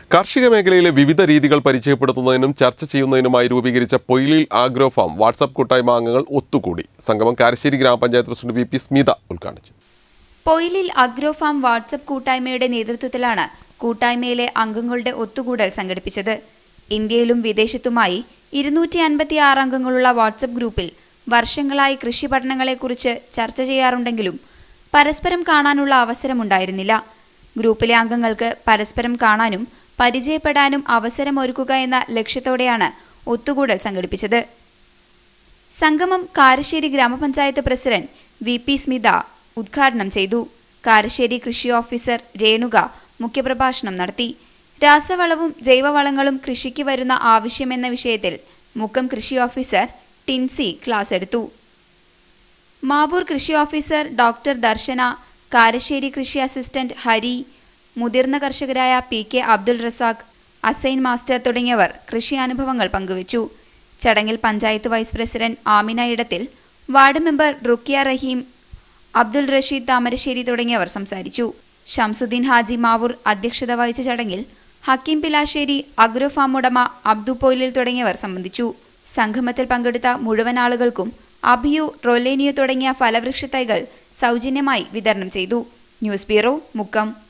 കാർഷിക മേഖലയിലെ വിവിധ രീതികൾ പരിചയപ്പെടുത്തുന്നതിനും ചർച്ച ചെയ്യുന്നതിനുമായി രൂപീകരിച്ച പൊയിലിൽ ആഗ്രോ ഫാം വാട്സാപ്പ് കൂട്ടായ്മ അംഗങ്ങൾ ഒത്തുകൂടി സംഗമം കാരശ്ശേരി ഗ്രാമപഞ്ചായത്ത് പ്രസിഡന്റ് വി പി സ്മിത ഉദ്ഘാടിച്ചു പൊയിലിൽ അഗ്രോഫാം വാട്സപ്പ് കൂട്ടായ്മയുടെ നേതൃത്വത്തിലാണ് കൂട്ടായ്മയിലെ അംഗങ്ങളുടെ ഒത്തുകൂടൽ സംഘടിപ്പിച്ചത് ഇന്ത്യയിലും വിദേശത്തുമായി ഇരുന്നൂറ്റി അൻപത്തി ആറ് അംഗങ്ങളുള്ള വാട്സപ്പ് ഗ്രൂപ്പിൽ വർഷങ്ങളായി കൃഷി പഠനങ്ങളെക്കുറിച്ച് ചർച്ച ചെയ്യാറുണ്ടെങ്കിലും പരസ്പരം കാണാനുള്ള അവസരമുണ്ടായിരുന്നില്ല ഗ്രൂപ്പിലെ അംഗങ്ങൾക്ക് പരസ്പരം കാണാനും പരിചയപ്പെടാനും അവസരമൊരുക്കുക എന്ന ലക്ഷ്യത്തോടെയാണ് ഒത്തുകൂടൽ സംഘടിപ്പിച്ചത് സംഗമം കാരശ്ശേരി ഗ്രാമപഞ്ചായത്ത് പ്രസിഡന്റ് വി പി സ്മിത ഉദ്ഘാടനം ചെയ്തു കാരശ്ശേരി കൃഷി ഓഫീസർ രേണുക മുഖ്യപ്രഭാഷണം നടത്തി രാസവളവും ജൈവവളങ്ങളും കൃഷിക്ക് വരുന്ന ആവശ്യമെന്ന വിഷയത്തിൽ മുക്കം കൃഷി ഓഫീസർ ടിൻസി ക്ലാസ് എടുത്തു മാവൂർ കൃഷി ഓഫീസർ ഡോക്ടർ ദർശന കാരശ്ശേരി കൃഷി അസിസ്റ്റന്റ് ഹരി മുതിർന്ന കർഷകരായ P K Abdul Razak Assain master തുടങ്ങിയവർ കൃഷി അനുഭവങ്ങൾ പങ്കുവച്ചു ചടങ്ങിൽ panchayat vice president Amina Idathil ward member Rukkiya Raheem Abdul Rasheed Thamarassery തുടങ്ങിയവർ സംസാരിച്ചു ഷംസുദ്ദീൻ ഹാജി മാവൂർ അധ്യക്ഷത വഹിച്ച ചടങ്ങിൽ ഹക്കീം പിലാശ്ശേരി അഗ്രോ ഫാം ഉടമ അബ്ദു പൊയിലിൽ തുടങ്ങിയവർ സംബന്ധിച്ചു സംഗമത്തിൽ പങ്കെടുത്ത മുഴുവൻ ആളുകൾക്കും അഭിയു റൊലേനിയോ തുടങ്ങിയ ഫലവൃക്ഷ തൈകൾ സൗജന്യമായി വിതരണം ചെയ്തു ന്യൂസ് ബ്യൂറോ മുക്കം